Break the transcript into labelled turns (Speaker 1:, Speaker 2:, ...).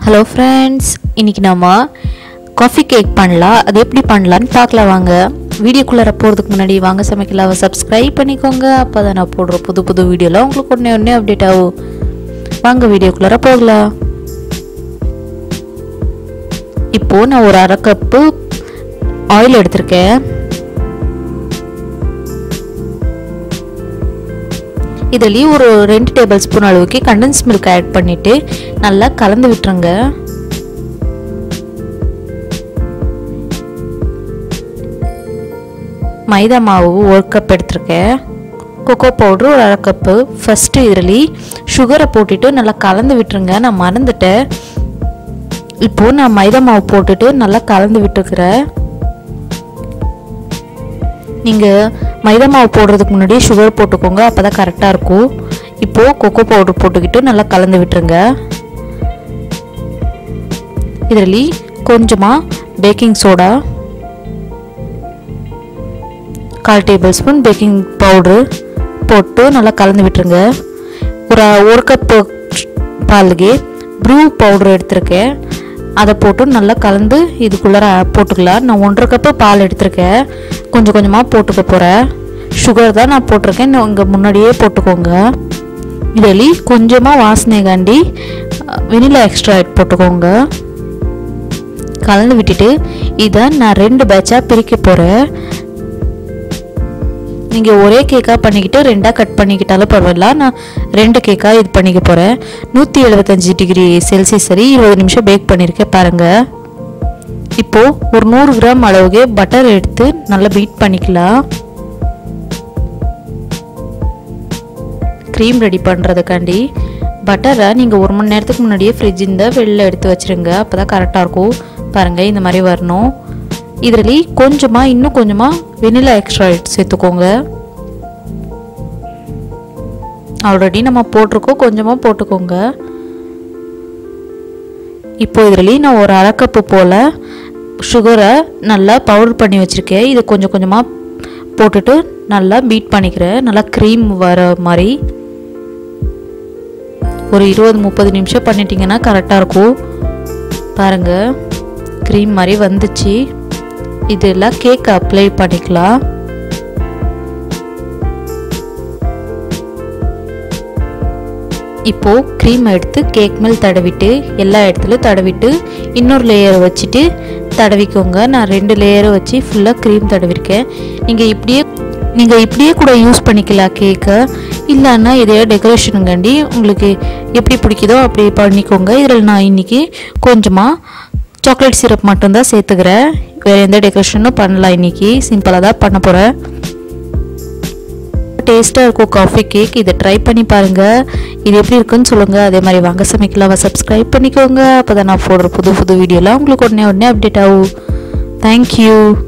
Speaker 1: hello friends இன்னைக்கு நம்ம coffee cake பண்ணலாம் அது எப்படி பண்ணலான்னு பார்க்கலாம் வாங்க வீடியோக்குள்ளார போகிறதுக்கு முன்னாடி வாங்க சமைக்கலாம் சப்ஸ்கிரைப் பண்ணிக்கோங்க அப்போ தான் நான் போடுற புது புது வீடியோலாம் உங்களுக்கு உடனே உடனே அப்டேட் ஆகும் வாங்க வீடியோக்குள்ளார போகலாம் இப்போது நான் ஒரு அரை கப்பு ஆயில் எடுத்திருக்கேன் இதுலேயும் ஒரு ரெண்டு டேபிள் ஸ்பூன் அளவுக்கு கண்டன்ஸ் மில்க் ஆட் பண்ணிவிட்டு நல்லா கலந்து விட்டுருங்க மைதா மாவு ஒரு கப் எடுத்திருக்கேன் கொக்கோ பவுட்ரு ஒரு அரை கப்பு ஃபஸ்ட்டு இதில் சுகரை போட்டுட்டு நல்லா கலந்து விட்டுருங்க நான் மறந்துட்டேன் இப்போது நான் மைதா மாவு போட்டுட்டு நல்லா கலந்து விட்டுருக்குறேன் நீங்கள் மைதா மாவு போடுறதுக்கு முன்னாடி சுகர் போட்டுக்கோங்க அப்போ தான் கரெக்டாக இருக்கும் இப்போது கொக்கோ பவுடர் போட்டுக்கிட்டு நல்லா கலந்து விட்டுருங்க இதில் கொஞ்சமாக பேக்கிங் சோடா கால் டேபிள் ஸ்பூன் பேக்கிங் பவுட்ரு போட்டு நல்லா கலந்து விட்டுருங்க ஒரு ஒரு கப்பு பாலுக்கு ப்ரூ பவுட்ரு எடுத்திருக்கேன் அதை போட்டு நல்லா கலந்து இதுக்குள்ளார போட்டுக்கலாம் நான் ஒன்றரை கப்பு பால் எடுத்திருக்கேன் கொஞ்சம் கொஞ்சமாக போட்டுக்க போகிறேன் சுகர் தான் நான் போட்டிருக்கேன் இங்கே முன்னாடியே போட்டுக்கோங்க இதில் கொஞ்சமாக வாசனைகாண்டி வெனிலா எக்ஸ்ட்ரா போட்டுக்கோங்க கலந்து விட்டுட்டு இதை நான் ரெண்டு பேட்சாக பிரிக்க போகிறேன் நீங்கள் ஒரே கேக்காக பண்ணிக்கிட்டு ரெண்டாக கட் பண்ணிக்கிட்டாலும் பரவாயில்ல நான் ரெண்டு கேக்காக இது பண்ணிக்க போகிறேன் நூற்றி எழுபத்தஞ்சி டிகிரி செல்சியஸ் சரி இருபது நிமிஷம் பேக் பண்ணியிருக்கேன் பாருங்கள் இப்போது ஒரு நூறு கிராம் அளவுக்கு பட்டர் எடுத்து நல்லா பீட் பண்ணிக்கலாம் க்ரீம் ரெடி பண்ணுறதுக்காண்டி பட்டரை நீங்கள் ஒரு மணி நேரத்துக்கு முன்னாடியே ஃப்ரிட்ஜிந்த வெளில எடுத்து வச்சுருங்க அப்போ தான் கரெக்டாக இருக்கும் பாருங்கள் இந்த மாதிரி வரணும் இதில் கொஞ்சமாக இன்னும் கொஞ்சமாக வெனிலா எக்ஸ்ட்ரா சேர்த்துக்கோங்க ஆல்ரெடி நம்ம போட்டிருக்கோம் கொஞ்சமாக போட்டுக்கோங்க இப்போ இதில் நான் ஒரு அரை கப்பு போல் சுகரை நல்லா பவுடர் பண்ணி வச்சுருக்கேன் இது கொஞ்சம் கொஞ்சமாக போட்டுட்டு நல்லா பீட் பண்ணிக்கிறேன் நல்லா க்ரீம் வர மாதிரி ஒரு இருபது முப்பது நிமிஷம் பண்ணிட்டீங்கன்னா கரெக்டாக இருக்கும் பாருங்கள் க்ரீம் மாதிரி வந்துச்சு இதெல்லாம் கேக் அப்ளை பண்ணிக்கலாம் இப்போது க்ரீம் எடுத்து கேக் மேல் தடவிட்டு எல்லா இடத்துலையும் தடவிட்டு இன்னொரு லேயரை வச்சுட்டு தடவிக்கோங்க நான் ரெண்டு லேயரை வச்சு ஃபுல்லாக க்ரீம் தடவிருக்கேன் நீங்கள் இப்படியே நீங்கள் இப்படியே கூட யூஸ் பண்ணிக்கலாம் கேக்கை இல்லைன்னா இதையே டெக்கரேஷனுங்காண்டி உங்களுக்கு எப்படி பிடிக்குதோ அப்படி பண்ணிக்கோங்க இதில் நான் இன்றைக்கி கொஞ்சமாக சாக்லேட் சிரப் மட்டும்தான் சேர்த்துக்கிறேன் வேறு எந்த டெக்கரேஷனும் பண்ணலாம் இன்றைக்கி சிம்பிளாக தான் பண்ண போகிறேன் டேஸ்ட்டாக இருக்கும் காஃபி கேக் இதை ட்ரை பண்ணி பாருங்கள் இது எப்படி இருக்குன்னு சொல்லுங்கள் அதே மாதிரி வாங்க சமைக்கலாம் சப்ஸ்கிரைப் பண்ணிக்கோங்க அப்போ தான் நான் போடுற புது புது வீடியோலாம் உங்களுக்கு உடனே உடனே அப்டேட் ஆகும் தேங்க்யூ